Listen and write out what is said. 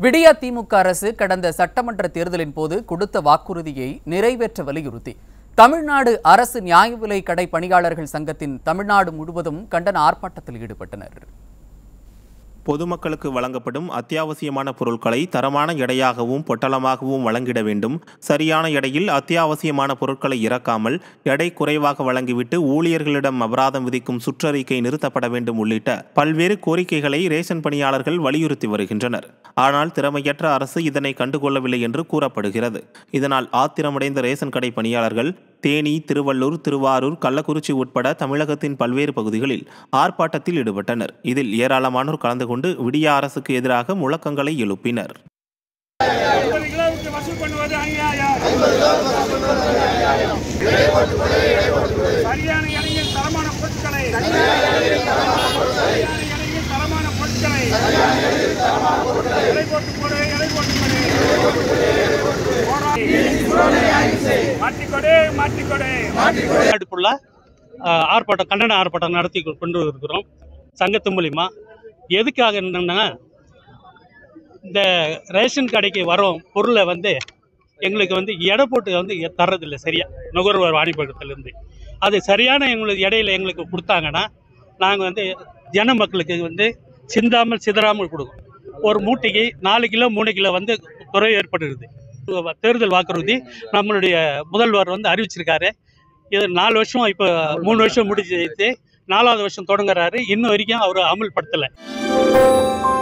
விடிய திமுக அரசு கடந்த சட்டமன்ற தேர்தலின் போது கொடுத்த வாக்குறுதியை நிறைவேற்ற வலியுறுத்தி தமிழ்நாடு அரசு நியாய விலை கடை பணியாளர்கள் சங்கத்தின் தமிழ்நாடு முழுவதும் கண்டன ஆர்ப்பாட்டத்தில் ஈடுபட்டனர் பொதுமக்களுக்கு வழங்கப்படும் அத்தியாவசியமான பொருட்களை தரமான எடையாகவும் பொட்டலமாகவும் வழங்கிட வேண்டும் சரியான எடையில் அத்தியாவசியமான பொருட்களை இறக்காமல் எடை குறைவாக வழங்கிவிட்டு ஊழியர்களிடம் அபராதம் விதிக்கும் சுற்றறிக்கை நிறுத்தப்பட வேண்டும் உள்ளிட்ட பல்வேறு கோரிக்கைகளை ரேஷன் பணியாளர்கள் வலியுறுத்தி வருகின்றனர் ஆனால் திறமையற்ற அரசு இதனை கண்டுகொள்ளவில்லை என்று கூறப்படுகிறது இதனால் ஆத்திரமடைந்த ரேஷன் கடை பணியாளர்கள் தேனி திருவள்ளூர் திருவாரூர் கள்ளக்குறிச்சி உட்பட தமிழகத்தின் பல்வேறு பகுதிகளில் ஆர்ப்பாட்டத்தில் ஈடுபட்டனர் இதில் ஏராளமானோர் கலந்து கொண்டு விடிய அரசுக்கு எதிராக முழக்கங்களை எழுப்பினர் ஐம்பது கிலோவுக்கு வசூல் பண்ணுவது அநியாயம் சரியான இடையில் தரமான பொருட்களை சரியான இடையில் தரமான பொருட்களை எடை போட்டு போடு எடை போட்டு போடு போராடி மாட்டிக்கொடு மாட்டிக்கொடு அடுப்புள்ள ஆர்ப்பாட்டம் கண்டன ஆர்ப்பாட்டம் நடத்தி கொ- கொண்டு இருக்கிறோம் சங்கத்து மூலிமா எதுக்காக என்னன்னா இந்த ரேஷன் கடைக்கு வரோம் பொருளை வந்து எங்களுக்கு வந்து எடை போட்டு வந்து எ- தர்றதில்லை சரியா நுகர்வோர் வாணிபகத்திலேருந்து அது சரியான எங்களுக்கு இடையில எங்களுக்கு கொடுத்தாங்கன்னா நாங்கள் வந்து ஜன மக்களுக்கு வந்து சிந்தாமல் சிதறாமல் கொடுக்கும் ஒரு மூட்டைக்கு நாலு கிலோ மூணு கிலோ வந்து குறைவு ஏற்படுகிறது தேர்தல் வாக்குறுதி நம்மளுடைய முதல்வர் வந்து அறிவிச்சிருக்காரு இது நாலு வருஷம் இப்போ மூணு வருஷம் முடிஞ்சு நாலாவது வருஷம் தொடங்குறாரு இன்னும் வரைக்கும் அவர் அமல்படுத்தலை